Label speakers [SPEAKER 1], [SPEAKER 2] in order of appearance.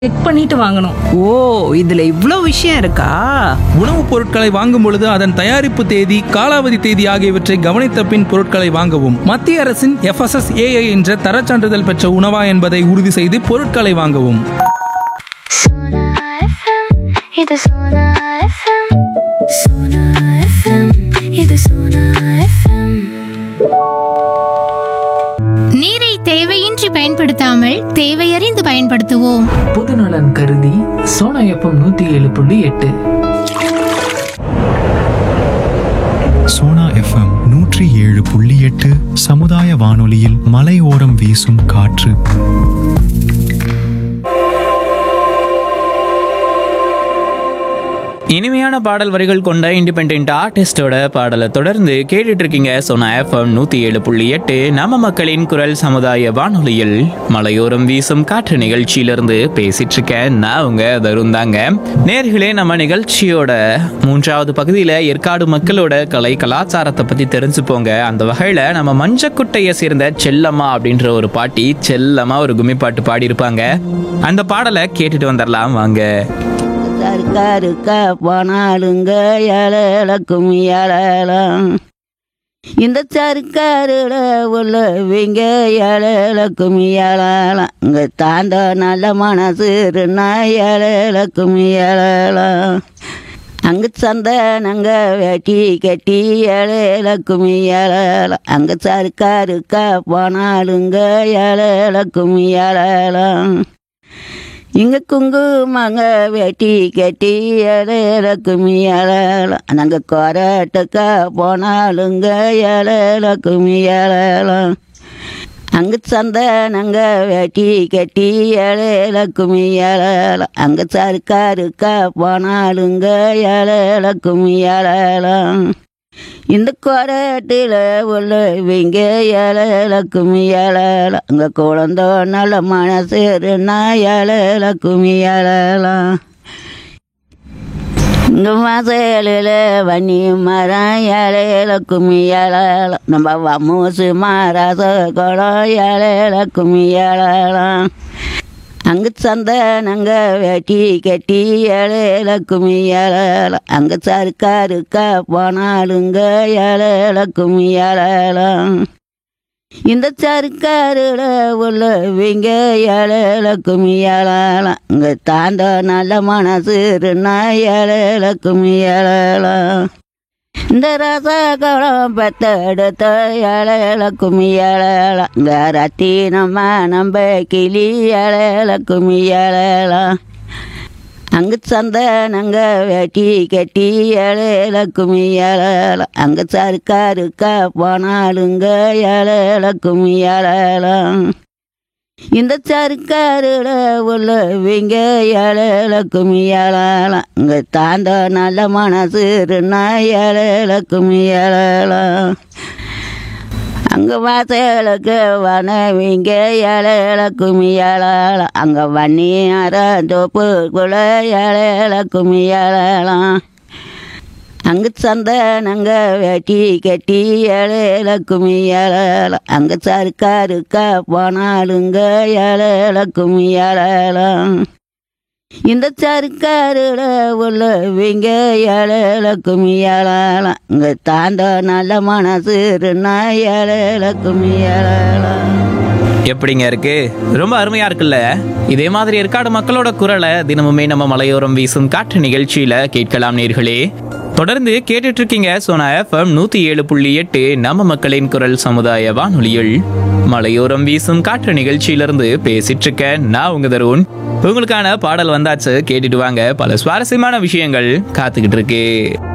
[SPEAKER 1] Check பண்ணிட்டு வாங்கணும்
[SPEAKER 2] ஓ இதுல இவ்ளோ விஷயம் இருக்கா
[SPEAKER 3] உணவுப் பொருட்களை வாங்கும் பொழுது அதன் தயாரிப்பு தேதி காலாவதி தேதி ஆகியவற்றை கவனித்த பின் பொருட்களை வாங்கவும் மத்திய அரசின் எஃப்எஸ்எஸ்ஏஐ என்ற தரச் சான்றிதழ் பெற்ற உணவா என்பதை உறுதி செய்து பொருட்களை வாங்கவும்
[SPEAKER 4] Sona FM, இது Sona FM. Sona FM, இது Sona FM.
[SPEAKER 5] நீரை தேவையின்றி பயன்படுத்தாமல் தேவையறிந்து பயன்படுத்துவோம்
[SPEAKER 6] பொதுநலன் கருதி சோனா எஃப்எம் நூத்தி ஏழு புள்ளி எட்டு
[SPEAKER 7] சோனா எஃப்எம் நூற்றி ஏழு புள்ளி எட்டு சமுதாய வானொலியில் மலையோரம் வீசும் காற்று
[SPEAKER 8] இனிமையான பாடல் வரிகள் கொண்ட இண்டிபெண்ட் ஆர்டிஸ்டோட பாடலை தொடர்ந்து கேட்டுட்டு இருக்கீங்க சொன்ன எஃப்எம் நூத்தி ஏழு புள்ளி எட்டு நம்ம மக்களின் குரல் சமுதாய வானொலியில் மலையோரம் வீசும் காற்று நிகழ்ச்சியிலிருந்து பேசிட்டு இருக்கேன் நான் உங்க தருண் தாங்க நேர்களே நம்ம நிகழ்ச்சியோட மூன்றாவது பகுதியில ஏற்காடு மக்களோட கலை கலாச்சாரத்தை பத்தி தெரிஞ்சுப்போங்க அந்த வகையில நம்ம மஞ்சக்குட்டையை சேர்ந்த செல்லம்மா அப்படின்ற ஒரு பாட்டி செல்லம்மா ஒரு கும்மி பாட்டு பாடியிருப்பாங்க அந்த பாடலை கேட்டுட்டு வந்துடலாம் வாங்க
[SPEAKER 9] சர்க்காருக்கா போனாலுங்க ஏழக்கும் ஏழலாம் இந்த சர்க்காருல உள்ளவங்க ஏழக்கும் ஏழலாம் இங்க தாண்ட நல்ல மனசுன்னா ஏழக்கும் ஏழலாம் அங்கு சந்தனங்க வெட்டி கட்டி ஏழக்கும் ஏழலாம் அங்க சர்க்காருக்கா போனாலுங்க ஏழக்கும் ஏழலாம் இங்க குங்குமங்க வெட்டி கட்டி ஏழக்கும் ஏழலாம் நாங்க கொரட்டுக்கா போனாலுங்க ஏழக்கும் ஏழலாம் அங்கு சந்தனங்க வெட்டி கட்டி ஏழக்கும் ஏழலாம் அங்க சர்க்காருக்கா போனாலுங்க ஏழக்கும் ஏழலாம் இந்த கொரட்டில் உள்ளவங்க ஏழக்கும் ஏழலாம் அங்கே குழந்த நல்ல மனசுனா ஏழக்கும் ஏழலாம் இந்த மாசலில் வன்னி மரம் ஏழக்கும் ஏழலாம் நம்ம வமூசு மாராச குளம் ஏழக்கும் ஏழலாம் அங்கு சந்தனங்க வெட்டி கட்டி ஏழக்கும் ஏழலாம் அங்க சர்க்காருக்கா போனாலுங்க ஏழக்கும் ஏழலாம் இந்த சர்க்காருல உள்ளவங்க ஏழக்கும் ஏழலாம் இங்க தாண்ட நல்ல மனசுன்னா ஏழக்கும் ஏழலாம் இந்த ரசகுளம் பெத்தெடுத்த ஏழக்கும் ஏழலாம் இங்க ரத்தினம்மா நம்ப கிளி ஏழக்கும் ஏழலாம் அங்கு சந்தனங்க வெட்டி கட்டி ஏழக்கும் ஏழலாம் அங்க சர்க்காருக்கா போனாலுங்க ஏழக்கும் ஏழலாம் இந்த சர்க்காருல உள்ளவங்க ஏழக்கும் ஏழலாம் இங்க தாண்ட நல்ல மனசுன்னா ஏழக்கும் ஏழலாம் அங்க வாசலுக்கு வனவிங்க ஏழக்கும் ஏழலாம் அங்க வன்னி அறந்தோப்புக்குள்ள ஏழக்கும் ஏழலாம் அங்கு சந்தனங்க வெட்டி கட்டி ஏழக்கும் ஏழலாம் அங்க சர்க்காருக்கா போனாலுங்க ஏழக்கும் ஏழலாம் இந்த சர்க்காருல உள்ளவங்க ஏழக்கும் ஏழலாம் இங்க தாண்ட நல்ல மனசுன்னா ஏழக்கும் ஏழலாம்
[SPEAKER 8] எப்படிங்க இருக்கு ரொம்ப அருமையா இருக்குல்ல இதே மாதிரி ஏற்காடு மக்களோட குரலை தினமுமே நம்ம மலையோரம் வீசும் காற்று நிகழ்ச்சியில கேட்கலாம் நேர்களே தொடர்ந்து கேட்டுட்டு இருக்கீங்க சோனா எஃப்எம் நூத்தி ஏழு புள்ளி எட்டு நம்ம மக்களின் குரல் சமுதாய வானொலியில் மலையோரம் வீசும் காற்று நிகழ்ச்சியிலிருந்து பேசிட்டு இருக்கேன் நான் உங்க தருண் உங்களுக்கான பாடல் வந்தாச்சு கேட்டுட்டு வாங்க பல சுவாரஸ்யமான விஷயங்கள் காத்துக்கிட்டு இருக்கு